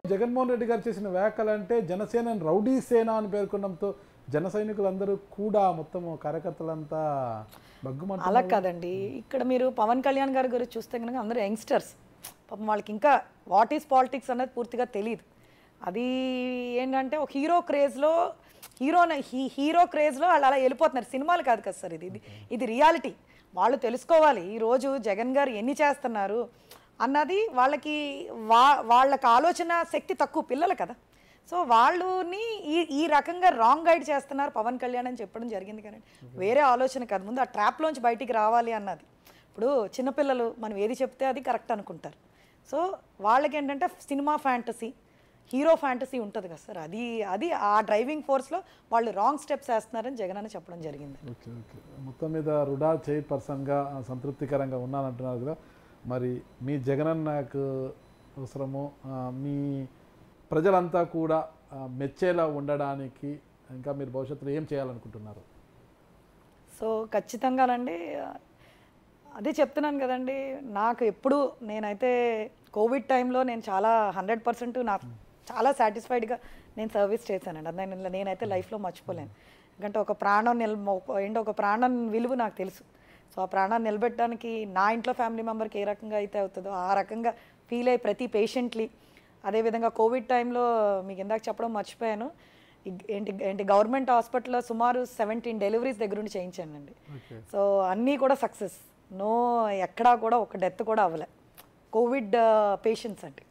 జగన్మోహన్ రెడ్డి గారు చేసిన వ్యాఖ్యలు అంటే జనసేన రౌడీ సేన అని పేర్కొనడంతో జన సైనికులందరూ కూడా మొత్తం కార్యకర్తలంతా బగ్గుమంట అలా కాదండి ఇక్కడ మీరు పవన్ కళ్యాణ్ గారి గురించి చూస్తే కనుక అందరూ యంగ్స్టర్స్ పాపం వాళ్ళకి ఇంకా వాట్ ఈస్ పాలిటిక్స్ అనేది పూర్తిగా తెలియదు అది ఏంటంటే ఒక హీరో క్రేజ్లో హీరో హీ హీరో క్రేజ్లో వాళ్ళు అలా వెళ్ళిపోతున్నారు సినిమాలు కాదు కదా సార్ ఇది ఇది ఇది రియాలిటీ వాళ్ళు తెలుసుకోవాలి ఈరోజు జగన్ గారు ఎన్ని చేస్తున్నారు అన్నది వాళ్ళకి వా వాళ్ళకి ఆలోచన శక్తి తక్కువ పిల్లలు కదా సో వాళ్ళని ఈ ఈ రకంగా రాంగ్ గైడ్ చేస్తున్నారు పవన్ కళ్యాణ్ అని చెప్పడం జరిగింది కానీ వేరే ఆలోచన కాదు ముందు ఆ ట్రాప్లోంచి బయటికి రావాలి అన్నది ఇప్పుడు చిన్నపిల్లలు మనం ఏది చెప్తే అది కరెక్ట్ అనుకుంటారు సో వాళ్ళకి ఏంటంటే సినిమా ఫ్యాంటసీ హీరో ఫ్యాంటసీ ఉంటుంది కదా సార్ అది అది ఆ డ్రైవింగ్ ఫోర్స్లో వాళ్ళు రాంగ్ స్టెప్స్ వేస్తున్నారని జగన్ అని చెప్పడం జరిగింది ఓకే ఓకే మొత్తం మీద రుడా చైర్పర్సన్గా సంతృప్తికరంగా ఉన్నానంటున్నారు కదా మరి మీ జగనన్నకు అవసరము ఆ, మీ ప్రజలంతా కూడా ఆ, మెచ్చేలా ఉండడానికి ఇంకా మీరు భవిష్యత్తులో ఏం చేయాలనుకుంటున్నారు సో ఖచ్చితంగానండి అదే చెప్తున్నాను కదండి నాకు ఎప్పుడు నేనైతే కోవిడ్ టైంలో నేను చాలా హండ్రెడ్ పర్సెంట్ నా చాలా సాటిస్ఫైడ్గా నేను సర్వీస్ చేశానండి అది నేను నేనైతే లైఫ్లో మర్చిపోలేను ఎందుకంటే ఒక ప్రాణం నిల్ ఏంటో ఒక ప్రాణం విలువ నాకు తెలుసు సో ఆ ప్రాణాన్ని నిలబెట్టడానికి నా ఇంట్లో ఫ్యామిలీ మెంబర్కి ఏ రకంగా అయితే అవుతుందో ఆ రకంగా ఫీల్ అయ్యి ప్రతి పేషెంట్లీ అదేవిధంగా కోవిడ్ టైంలో మీకు ఇందాక చెప్పడం మర్చిపోయాను ఈ- ఏంటి ఏంటి గవర్నమెంట్ హాస్పిటల్లో సుమారు సెవెంటీన్ డెలివరీస్ దగ్గర నుండి చేయించానండి సో అన్నీ కూడా సక్సెస్ నో ఎక్కడా కూడా ఒక డెత్ కూడా అవ్వలే కోవిడ్ పేషెంట్స్ అంటే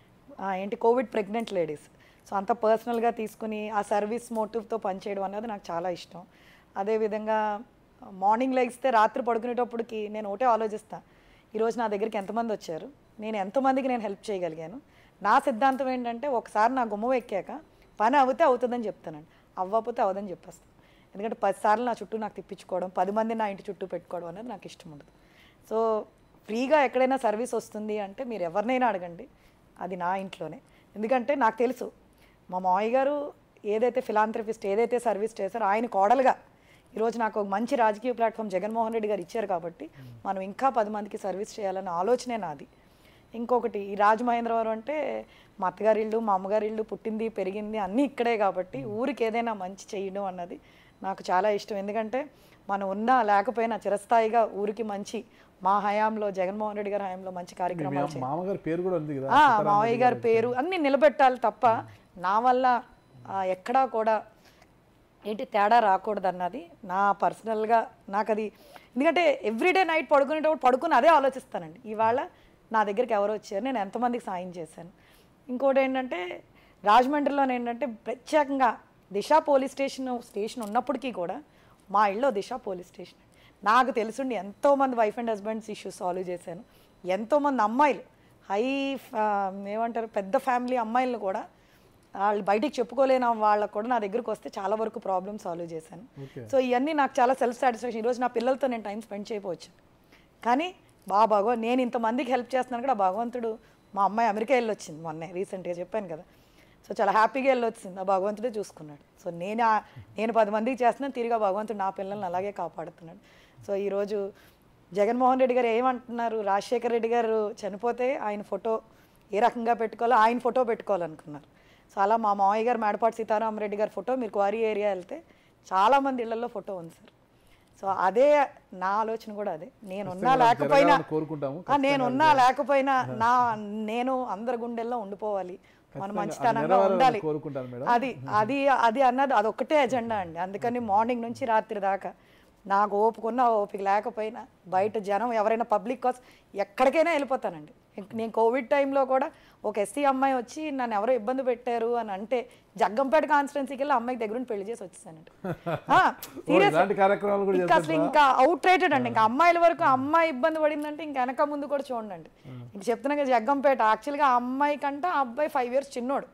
ఆ, ఏంటి కోవిడ్ ప్రెగ్నెంట్ లేడీస్ సో అంత పర్సనల్గా తీసుకుని ఆ సర్వీస్ మోటివ్తో పనిచేయడం అనేది నాకు చాలా ఇష్టం అదేవిధంగా మార్నింగ్ లెగిస్తే రాత్రి పడుకునేటప్పటికి నేను ఒకటే ఆలోచిస్తాను ఈరోజు నా దగ్గరికి ఎంతమంది వచ్చారు నేను ఎంతమందికి నేను హెల్ప్ చేయగలిగాను నా సిద్ధాంతం ఏంటంటే ఒకసారి నా గుమ్మం ఎక్కాక పని అవుతే అవుతుందని చెప్తానండి అవ్వకపోతే అవదని చెప్పేస్తాను ఎందుకంటే పదిసార్లు నా చుట్టూ నాకు తిప్పించుకోవడం పది మంది నా ఇంటి చుట్టూ పెట్టుకోవడం అనేది నాకు ఇష్టం ఉండదు సో ఫ్రీగా ఎక్కడైనా సర్వీస్ వస్తుంది అంటే మీరు ఎవరినైనా అడగండి అది నా ఇంట్లోనే ఎందుకంటే నాకు తెలుసు మా మావయ్య గారు ఏదైతే ఫిలాంథ్రఫిస్ట్ ఏదైతే సర్వీస్ చేశారో ఆయన కోడలుగా ఈరోజు నాకు ఒక మంచి రాజకీయ ప్లాట్ఫామ్ జగన్మోహన్ రెడ్డి గారు ఇచ్చారు కాబట్టి మనం ఇంకా పది మందికి సర్వీస్ చేయాలన్న ఆలోచనే నాది ఇంకొకటి ఈ రాజమహేంద్రవరం అంటే మా అత్తగారి ఇల్లు మా అమ్మగారి ఇల్లు పుట్టింది పెరిగింది అన్నీ ఇక్కడే కాబట్టి ఊరికి ఏదైనా మంచి చేయడం అన్నది నాకు చాలా ఇష్టం ఎందుకంటే మనం ఉన్నా లేకపోయినా చిరస్థాయిగా ఊరికి మంచి మా హయాంలో జగన్మోహన్ రెడ్డి గారి హయాంలో మంచి కార్యక్రమాలు చేయాలి మామగారి పేరు కూడా ఉంది కదా ఆ, మావయ్య గారి పేరు అన్ని నిలబెట్టాలి తప్ప నా వల్ల ఆ, ఎక్కడా కూడా ఏంటి తేడా రాకూడదు అన్నది నా పర్సనల్గా నాకు అది ఎందుకంటే ఎవ్రీడే నైట్ పడుకునేటప్పుడు పడుకుని అదే ఆలోచిస్తానండి ఇవాళ నా దగ్గరికి ఎవరు వచ్చారు నేను ఎంతమందికి సాయం చేశాను ఇంకోటి ఏంటంటే రాజమండ్రిలో ఏంటంటే ప్రత్యేకంగా దిశ పోలీస్ స్టేషన్ స్టేషన్ ఉన్నప్పటికీ కూడా మా ఇళ్ళో దిశ పోలీస్ స్టేషన్ నాకు తెలుసుండి ఎంతోమంది wife and husbands issues solve చేశాను ఎంతోమంది అమ్మాయిలు హై ఏమంటారు పెద్ద ఫ్యామిలీ అమ్మాయిలను కూడా వాళ్ళు బయటికి చెప్పుకోలేని వాళ్ళకు కూడా నా దగ్గరకు వస్తే చాలా వరకు ప్రాబ్లమ్ సాల్వ్ చేశాను Okay. సో ఇవన్నీ నాకు చాలా సెల్ఫ్ సాటిస్ఫాక్షన్ ఈరోజు నా పిల్లలతో నేను టైం స్పెండ్ చేయకపోవచ్చు కానీ బా భగవ నేను ఇంతమందికి హెల్ప్ చేస్తున్నాను కూడా ఆ భగవంతుడు మా అమ్మాయి అమెరికా వెళ్ళొచ్చింది మొన్నే రీసెంట్గా చెప్పాను కదా సో చాలా హ్యాపీగా వెళ్ళొచ్చింది ఆ భగవంతుడే చూసుకున్నాడు సో నేను ఆ- నేను పది మందికి చేస్తున్నాను తిరిగి ఆ భగవంతుడు నా పిల్లల్ని అలాగే కాపాడుతున్నాడు సో ఈరోజు జగన్మోహన్ రెడ్డి గారు ఏమంటున్నారు రాజశేఖర్ రెడ్డి గారు చనిపోతే ఆయన ఫోటో ఏ రకంగా పెట్టుకోవాలో ఆయన ఫోటో పెట్టుకోవాలనుకున్నారు సో అలా మా మామయ్య గారు మేడపాటి సీతారామరెడ్డి గారి ఫోటో మీరు క్వారీ ఏరియా వెళ్తే చాలామంది ఇళ్లలో ఫోటో ఉంది సార్ సో అదే నా ఆలోచన కూడా అదే నేనున్నా ఖచ్చితంగా లేకపోయినా జరగాలని కోరుకుంటాము. ఆ, నేనున్నా లేకపోయినా నా నేను అందరి గుండెల్లో ఉండిపోవాలి మన ఖచ్చితంగా. అది మంచితనంగా నెరవేరాలని ఉండాలి కోరుకుంటాను మేడం. అది అది అది అన్నది అదొక్కటే ఎజెండా అండి అందుకని మార్నింగ్ నుంచి రాత్రి దాకా నాకు ఓపుకున్న ఓపిక లేకపోయినా బయట జనం ఎవరైనా పబ్లిక్ కాస్ ఎక్కడికైనా వెళ్ళిపోతానండి ఇంక నేను కోవిడ్ టైంలో కూడా ఒక ఎస్సీ అమ్మాయి వచ్చి నన్ను ఎవరో ఇబ్బంది పెట్టారు అని అంటే జగ్గంపేట కాన్స్టిట్యున్సీకి వెళ్ళి అమ్మాయికి దగ్గర నుండి పెళ్లి చేసి వచ్చేసానండి ఆ, ఓ, serious. ఇలాంటి కార్యక్రమాలు కూడా ఇంకా అసలు ఇంకా అవుట్ రేటెడ్ అండి ఇంకా అమ్మాయిల వరకు అమ్మాయి ఇబ్బంది పడిందంటే ఇంకా వెనక ముందు కూడా చూడండి ఇంక చెప్తున్నా కదా జగ్గంపేట యాక్చువల్గా ఆ అమ్మాయి కంటే ఆ అబ్బాయి ఫైవ్ ఇయర్స్ చిన్నోడు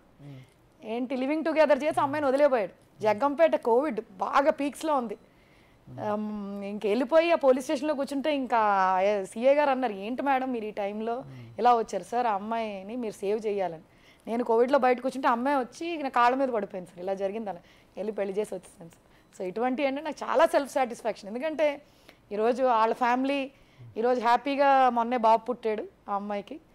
ఏంటి లివింగ్ టుగెదర్ చేసి అమ్మాయిని వదిలేపోయాడు జగ్గంపేట కోవిడ్ బాగా పీక్స్లో ఉంది ఆమ్, ఇంక వెళ్ళిపోయి ఆ పోలీస్ స్టేషన్లో కూర్చుంటే ఇంకా సీఏ గారు అన్నారు ఏంటి మేడం మీరు ఈ టైంలో ఇలా వచ్చారు సార్ ఆ అమ్మాయిని మీరు సేవ్ చేయాలని నేను కోవిడ్లో బయట కూర్చుంటే ఆ అమ్మాయి వచ్చి నా కాళ్ళ మీద పడిపోయింది సార్ ఇలా జరిగింది అలా వెళ్ళి పెళ్లి చేసి వచ్చేసాను సార్ సో ఇటువంటి ఏంటంటే నాకు చాలా సెల్ఫ్ సాటిస్ఫాక్షన్ ఎందుకంటే ఈరోజు వాళ్ళ ఫ్యామిలీ ఈరోజు హ్యాపీగా మొన్నే బాబు పుట్టాడు ఆ అమ్మాయికి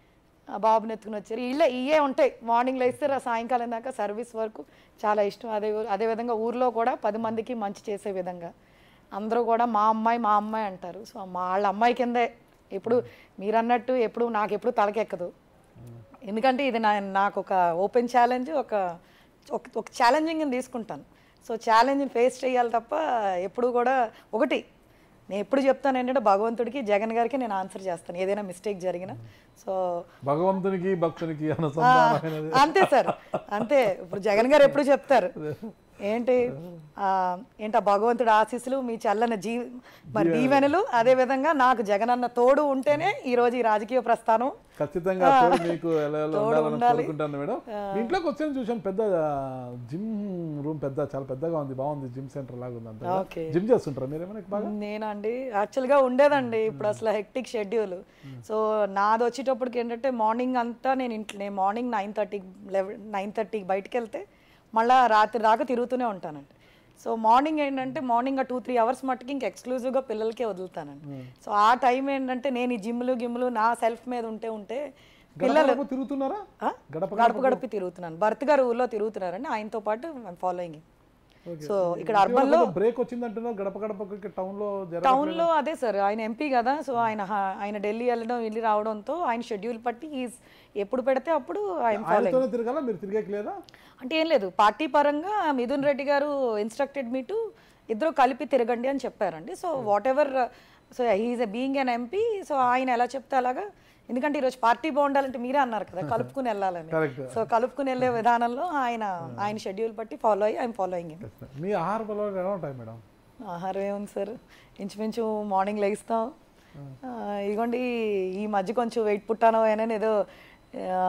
ఆ బాబుని ఎత్తుకుని వచ్చారు ఇళ్ళే ఇవే ఉంటాయి మార్నింగ్ లేస్తే రా సాయంకాలం దాకా సర్వీస్ వరకు చాలా ఇష్టం అదే అదేవిధంగా ఊర్లో కూడా పది మందికి మంచి చేసే విధంగా అందరూ కూడా మా అమ్మాయి మా అమ్మాయి అంటారు సో మా వాళ్ళ అమ్మాయి కిందే ఎప్పుడు మీరు అన్నట్టు ఎప్పుడు నాకు ఎప్పుడు తలకెక్కదు ఎందుకంటే ఇది నా నాకు ఒక ఓపెన్ ఛాలెంజ్ ఒక ఒక ఒక ఛాలెంజింగ్ తీసుకుంటాను సో ఛాలెంజ్ని ఫేస్ చేయాలి తప్ప ఎప్పుడు కూడా ఒకటి నేను ఎప్పుడు చెప్తాను ఏంటంటే భగవంతుడికి జగన్ గారికి నేను ఆన్సర్ చేస్తాను ఏదైనా మిస్టేక్ జరిగినా సో భగవంతునికి భక్తునికి అనుసంధానమైనది అంతే సార్ అంతే ఇప్పుడు జగన్ గారు ఎప్పుడు చెప్తారు ఏంటి ఆ, ఏంటి ఆ భగవంతుడు ఆశీస్సులు మీ చల్లని జీ మరి దీవెనలు అదే విధంగా నాకు జగనన్న తోడు ఉంటేనే ఈ రోజు ఈ రాజకీయ ప్రస్థానం ఖచ్చితంగా తోడు మీకు ఎలా ఎలా తోడు ఉండాలని ఉండాలి. కోరుకుంటాను మేడం మీ ఇంట్లోకి వచ్చాను చూశాను పెద్ద జిమ్ రూమ్ పెద్ద చాలా పెద్దగా ఉంది బాగుంది జిమ్ సెంటర్ లాగా ఉంది అంతా ఓకే జిమ్ చేస్తుంటారా మీరు ఏమైనా బాగా నేనండి యాక్చువల్గా ఉండేదండి ఇప్పుడు అసలు హెక్టిక్ షెడ్యూల్ సో నాది వచ్చేటప్పటికి ఏంటంటే మార్నింగ్ అంతా నేను ఇంట్లో నేను మార్నింగ్ నైన్ థర్టీకి లెవెన్ నైన్ థర్టీకి బయటకు వెళ్తే మళ్ళీ రాత్రి దాకా తిరుగుతూనే ఉంటానండి సో మార్నింగ్ ఏంటంటే మార్నింగ్ టూ త్రీ అవర్స్ మట్టుకి ఇంక ఎక్స్క్లూజివ్గా పిల్లలకే వదులుతానండి సో ఆ టైం ఏంటంటే నేను ఈ జిమ్లు గిమ్లు నా సెల్ఫ్ మీద ఉంటే ఉంటే గడప గడప తిరుగుతున్నారా ఆ? గడప గడప గడప తిరుగుతున్నాను భర్త గారు ఊళ్ళో తిరుగుతున్నారండి ఆయనతో పాటు ఫాలోయింగ్ Okay. సో ఇక్కడ అర్బన్లో బ్రేక్ వచ్చింది అంటున్నారు గడప గడప టౌన్ లో జర టౌన్ లో అదే సార్ ఆయన ఎంపీ కదా సో ఆయన హా- ఆయన ఢిల్లీ వెళ్ళడం వెళ్ళి రావడంతో ఆయన షెడ్యూల్ పట్టి ఈజ్ ఎప్పుడు పెడితే అప్పుడు ఆయన ఫాలో ఆయనతోనే తిరగాల మీరు తిరిగేకి లేదా అంటే ఏం లేదు పార్టీ పరంగా మిథున్ రెడ్డి గారు ఇన్స్ట్రక్టెడ్ మీ టు ఇద్దరు కలిపి తిరగండి అని చెప్పారండి so whatever so he is a being an MP so ఆయన ఎలా చెప్తే అలాగా ఎందుకంటే ఈరోజు పార్టీ బాగుండాలంటే మీరే అన్నారు కదా కలుపుకుని వెళ్ళాలని కరెక్ట్ సో కలుపుకుని వెళ్ళే విధానంలో ఆయన ఆయన షెడ్యూల్ బట్టి ఫాలో అయ్యి ఆయన ఫాలోయింగ్ మీ ఆహార పొలాలు ఎలా ఉంటాయి మేడం ఆహారం ఏముంది సార్ ఇంచుమించు మార్నింగ్ లేస్తాం ఆ, ఇదిగోండి ఈ మధ్య కొంచెం వెయిట్ పుట్టాను అని ఏదో ఆ,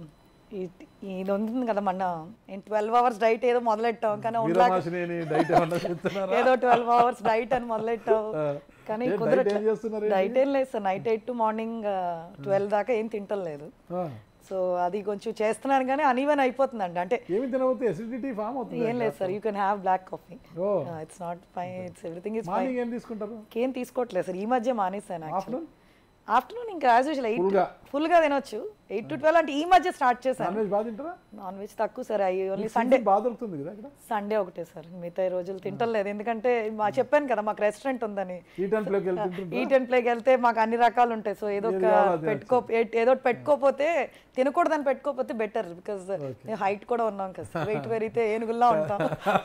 ఈ- ఇది ఉంది కదా మొన్న ట్వెల్వ్ అవర్స్ డైట్ ఏదో మొదలెట్టాం కానీ ఉండలా వీరమాసిని డైట్ ఏమన్నా చెప్తున్నారా ఏదో ట్వెల్వ్ అవర్స్ డైట్ అని మొదలెట్టాం కానీ ఏ, కుదరట్లే diet ఏం చేస్తున్నారు డైట్ ఏం లేదు sir night eight to morning twelve దాకా ఏం తింటం లేదు ఆ, సో అది కొంచెం చేస్తున్నాను కానీ అనీవెన్ అయిపోతుందండి అంటే ఏమి తినకపోతే ఎసిడిటీ ఫామ్ అవుతుంది ఏం లేదు sir you can have black coffee oh it's not fine it's everything is morning ఏం తీసుకుంటారు ఏం తీసుకోవట్లేదు సార్ ఈ మధ్య మానేసాను యాక్చువల్లీ ఆఫ్టర్నూన్ ఆఫ్టర్నూన్ ఇంకా యాజ్ యూజువల్ ఎయిట్ ఫుల్గా ఫుల్గా తినొచ్చు ఎయిట్ టు ట్వెల్వ్ అంటే ఈ మధ్య స్టార్ట్ చేశాను నాన్ వెజ్ బాగా తింటారా నాన్ వెజ్ తక్కువ సార్ అయ్యి ఓన్లీ Seafood సండే బాగా దొరుకుతుంది కదా ఇక్కడ సండే ఒకటే సార్ మిగతా రోజులు తింటలేదు ఎందుకంటే మా చెప్పాను కదా మాకు రెస్టారెంట్ ఉందని ఈట్ అండ్ ప్లేకి వెళ్తుంటారు ఈట్ అండ్ ప్లేకి వెళ్తే మాకు అన్ని రకాలు ఉంటాయి సో ఏదో ఒక కావాలో అది పెట్టుకో ఏ- ఏదో ఒకటి పెట్టుకోపోతే తినకూడదని పెట్టుకోపోతే బెటర్ బికాజ్ హైట్ కూడా ఉన్నాం కదా వెయిట్ పెరిగితే ఏనుగుల్లా ఉంటాం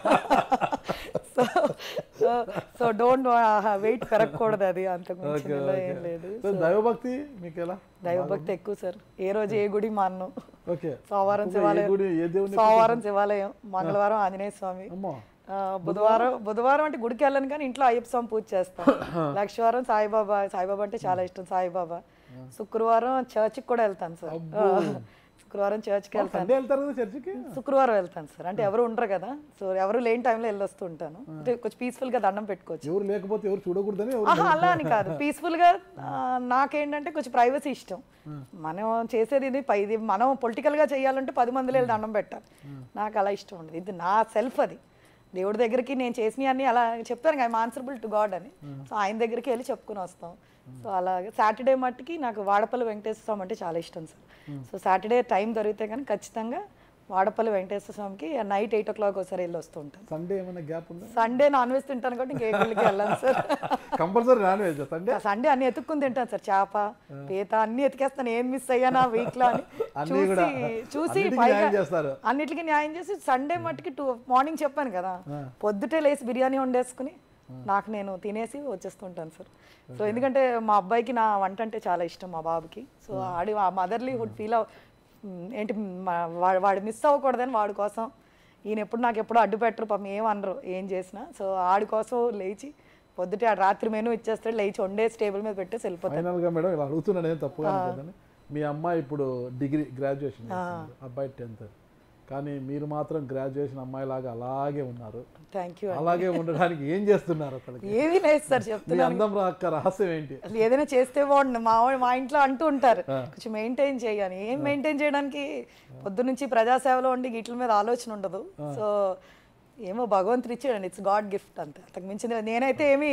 సో సో డోంట్ వెయిట్ పెరగకూడదు అది అంతకు మించి ఇలా ఏం లేదు సో దైవభక్తి మీకు ఎలా దైవభక్తి ఎక్కువ సార్ ఏ రోజు ఏ గుడి మాన్ను ఓకే సోమవారం ఏ శివాలయం గుడి ఏ దేవుని సోమవారం శివాలయం మంగళవారం ఆంజనేయ స్వామి అమ్మో ఆ, బుధవారం బుధవారం అంటే గుడికి వెళ్ళను కానీ ఇంట్లో అయ్యప్ప స్వామి పూజ చేస్తాం లక్షవారం సాయిబాబా సాయిబాబా అంటే చాలా ఇష్టం సాయిబాబా శుక్రవారం చర్చికి కూడా వెళ్తాను సార్ ఆ, శుక్రవారం చర్చ్కి వెళ్తాను సండే వెళ్తారు కదా చర్చికి శుక్రవారం వెళ్తాను సార్ అంటే ఎవరు ఉండరు కదా సో ఎవరు లేని టైంలో వెళ్ళొస్తూ ఉంటాను అంటే కొంచెం peaceful గా దండం పెట్టుకోవచ్చు ఎవరు లేకపోతే ఎవరు చూడకూడదని ఎవరు ఆహా అలా అని కాదు పీస్ఫుల్ గా ఆ, నాకేంటంటే కొంచెం ప్రైవసీ ఇష్టం మనం చేసేది ఇది పై- ఇది మనం పొలిటికల్ గా చేయాలంటే పది మందిలో వెళ్ళి దండం పెట్టాలి నాకు అలా ఇష్టం ఉండదు ఇది నా సెల్ఫ్ అది దేవుడి దగ్గరికి నేను చేసినవి అన్ని అలా చెప్తాను ఐఎమ్ ఆన్సరబుల్ టు గాడ్ అని సో ఆయన దగ్గరికి వెళ్ళి చెప్పుకుని వస్తాం సో అలాగే సాటర్డే మట్టుకి నాకు వాడపల్లి వెంకటేశ్వర స్వామి అంటే చాలా ఇష్టం సార్ సో సాటర్డే టైం దొరికితే కానీ ఖచ్చితంగా వాడపల్లి వెంకటేశ్వర స్వామికి నైట్ ఎయిట్ ఓ క్లాక్ ఒకసారి వెళ్ళి వస్తూ ఉంటాను సండే ఏమైనా గ్యాప్ ఉందా సండే నాన్ వెజ్ తింటాను కాబట్టి ఇంకే గుళ్ళకి వెళ్ళాను sir compulsory non veg Sunday Sunday అన్ని ఎత్తుక్కుని తింటాను సార్ చేప పీత అన్ని ఎతికేస్తాను ఏం మిస్ అయ్యానా వీక్ లో అని అన్నీ కూడా చూసి చూసి అన్నిటికీ పైగా న్యాయం చేస్తారు అన్నిటికీ న్యాయం చేసి సండే మట్టుకి టూ మార్నింగ్ చెప్పాను కదా పొద్దుటే లేచి బిర్యానీ వండేసుకుని నాకు నేను తినేసి వచ్చేస్తుంటాను సార్ సో ఎందుకంటే మా అబ్బాయికి నా వంట అంటే చాలా ఇష్టం మా బాబుకి సో ఆడి ఆ మదర్లీ హుడ్ ఫీల్ ఏంటి మా- వా- వాడు మిస్ అవ్వకూడదని వాడి కోసం ఈయన ఎప్పుడు నాకు ఎప్పుడు అడ్డు పెట్టరు పాపం ఏం అనరు ఏం చేసినా సో ఆడి కోసం లేచి పొద్దుటే ఆ రాత్రి మెనూ ఇచ్చేస్తాడు లేచి వండేసి టేబుల్ మీద పెట్టేసి వెళ్ళిపోతాడు ఫైనల్ గా మేడం ఇలా అడుగుతున్నాను ఏం తప్పుగా అనుకోదని మీ అమ్మాయి ఇప్పుడు డిగ్రీ గ్రాడ్యుయేషన్ అబ్బాయి టెన్త్ కానీ మీరు మాత్రం గ్రాడ్యుయేషన్ అమ్మాయి లాగా అలాగే ఉన్నారు థ్యాంక్ యూ అలాగే ఉండడానికి ఏం చేస్తున్నారు అసలు ఏమీ లేదు సార్ మీ చెప్తున్నా అందం రాక రహస్యం ఏంటి అసలు ఏదైనా చేస్తే బాగుండు మా వాడు మా ఇంట్లో అంటూ ఉంటారు కొంచెం మెయింటైన్ చేయాలి ఏం మెయింటైన్ చేయడానికి పొద్దు నుంచి ప్రజాసేవలో ఉండి వీటి మీద ఆలోచన ఉండదు సో ఏమో భగవంతుడు ఇచ్చాడండి ఇట్స్ గాడ్ గిఫ్ట్ అంతే అంతకు మించింది లేదు. నేనైతే ఏమి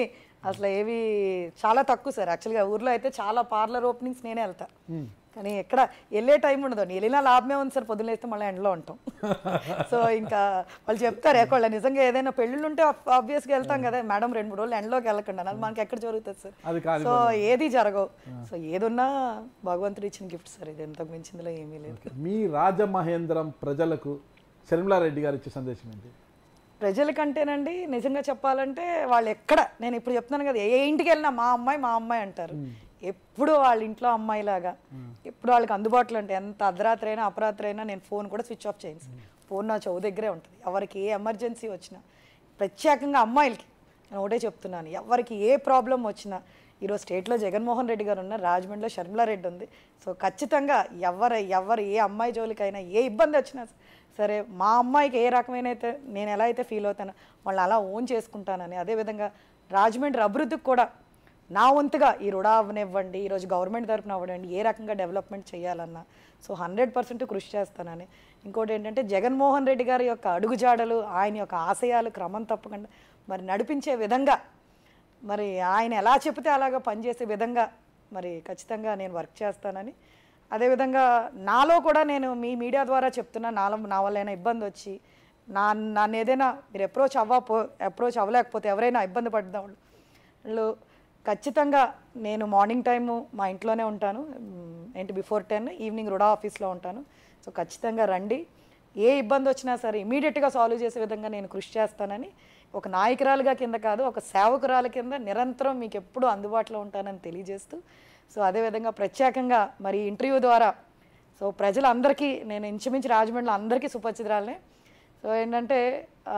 అసలు ఏవి చాలా తక్కువ సార్ యాక్చువల్గా ఊర్లో అయితే చాలా పార్లర్ ఓపెనింగ్స్ నేనే వెళ్తా కానీ ఎక్కడ వెళ్ళే టైం ఉండదు వెళ్ళినా లాభమే ఉంది సార్ పొద్దున్న లేస్తే మళ్ళీ ఎండలో ఉంటాం సో ఇంకా వాళ్ళు చెప్తారు ఎక్కడ నిజంగా ఏదైనా పెళ్ళిళ్ళు ఉంటే ఆబ్వియస్గా వెళ్తాం కదా మేడం రెండు మూడు రోజులు ఎండలోకి వెళ్ళకుండా అది మనకి ఎక్కడ జరుగుతుంది సార్ అది కాదు సో ఏది జరగవు సో ఏదున్నా భగవంతుడు ఇచ్చిన గిఫ్ట్ సార్ ఇది ఎంతకు మించిందిలో ఏమీ లేదు మీ రాజమహేంద్రం ప్రజలకు షర్మిలారెడ్డి గారు ఇచ్చే సందేశం ఏంటి ప్రజలకంటేనండి నిజంగా చెప్పాలంటే వాళ్ళు ఎక్కడ నేను ఇప్పుడు చెప్తున్నాను కదా ఏ ఇంటికి వెళ్ళినా మా అమ్మాయి మా అమ్మాయి అంటారు ఎప్పుడు వాళ్ళ ఇంట్లో అమ్మాయిలాగా ఎప్పుడు వాళ్ళకి అందుబాటులో ఉంటాయి ఎంత అర్ధరాత్రి అయినా అపరాత్రి అయినా నేను ఫోన్ కూడా స్విచ్ ఆఫ్ చేయను సార్. ఫోన్ నా చెవు దగ్గరే ఉంటుంది ఎవరికి ఏ ఎమర్జెన్సీ వచ్చినా ప్రత్యేకంగా అమ్మాయిలకి నేను ఒకటే చెప్తున్నాను ఎవరికి ఏ ప్రాబ్లం వచ్చినా ఈరోజు స్టేట్లో జగన్మోహన్ రెడ్డి గారు ఉన్నారు రాజమండ్రిలో షర్మిలారెడ్డి ఉంది సో ఖచ్చితంగా ఎవరు ఎవరు ఏ అమ్మాయి జోలికైనా ఏ ఇబ్బంది వచ్చినా సరే మా అమ్మాయికి ఏ రకమైన అయితే నేను ఎలా అయితే ఫీల్ అవుతానో వాళ్ళని అలా ఓన్ చేసుకుంటానని అదేవిధంగా రాజమండ్రి అభివృద్ధికి కూడా నా వంతుగా ఈ రుడా అవనివ్వండి ఈరోజు గవర్నమెంట్ తరపున అవ్వడండి ఏ రకంగా డెవలప్మెంట్ చేయాలన్నా సో హండ్రెడ్ పర్సెంట్ కృషి చేస్తానని ఇంకోటి ఏంటంటే జగన్మోహన్ రెడ్డి గారి యొక్క అడుగుజాడలు ఆయన యొక్క ఆశయాలు క్రమం తప్పకుండా మరి నడిపించే విధంగా మరి ఆయన ఎలా చెబితే అలాగా పనిచేసే విధంగా మరి ఖచ్చితంగా నేను వర్క్ చేస్తానని అదేవిధంగా నాలో కూడా నేను మీ మీడియా ద్వారా చెప్తున్నా నాలో నా వల్ల ఏమైనా ఇబ్బంది వచ్చి నా నన్ను ఏదైనా మీరు అప్రోచ్ అవ్వపో అప్రోచ్ అవ్వలేకపోతే ఎవరైనా ఇబ్బంది పడ్డ వాళ్ళు వాళ్ళు ఖచ్చితంగా నేను మార్నింగ్ టైము మా ఇంట్లోనే ఉంటాను మ్, ఏంటి బిఫోర్ టెన్ ఈవినింగ్ రుడా ఆఫీస్లో ఉంటాను సో ఖచ్చితంగా రండి ఏ ఇబ్బంది వచ్చినా సరే ఇమీడియట్గా సాల్వ్ చేసే విధంగా నేను కృషి చేస్తానని ఒక నాయకురాలుగా కింద కాదు ఒక సేవకురాలు కింద నిరంతరం మీకు ఎప్పుడూ అందుబాటులో ఉంటానని తెలియజేస్తూ సో అదేవిధంగా ప్రత్యేకంగా మరి ఇంటర్వ్యూ ద్వారా సో ప్రజలందరికీ నేను ఇంచుమించు రాజమండ్రిలో అందరికీ సుపరిచితురాలనే సో ఏంటంటే ఆ,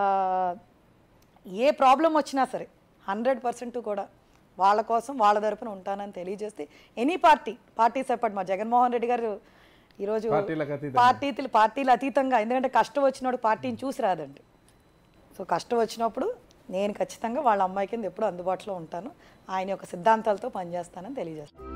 ఏ ప్రాబ్లం వచ్చినా సరే హండ్రెడ్ పర్సెంట్ కూడా వాళ్ళ కోసం వాళ్ళ తరపున ఉంటానని తెలియజేస్తే ఎనీ పార్టీ పార్టీ సెపరేట్ మా జగన్మోహన్ రెడ్డి గారు ఈరోజు పార్టీలకు అతీతంగా. పార్టీలు పార్టీలు అతీతంగా ఎందుకంటే కష్టం వచ్చినప్పుడు పార్టీని చూసి రాదండి సో కష్టం వచ్చినప్పుడు నేను ఖచ్చితంగా వాళ్ళ అమ్మాయి కింద ఎప్పుడు అందుబాటులో ఉంటాను ఆయన యొక్క సిద్ధాంతాలతో పనిచేస్తానని తెలియజేస్తాను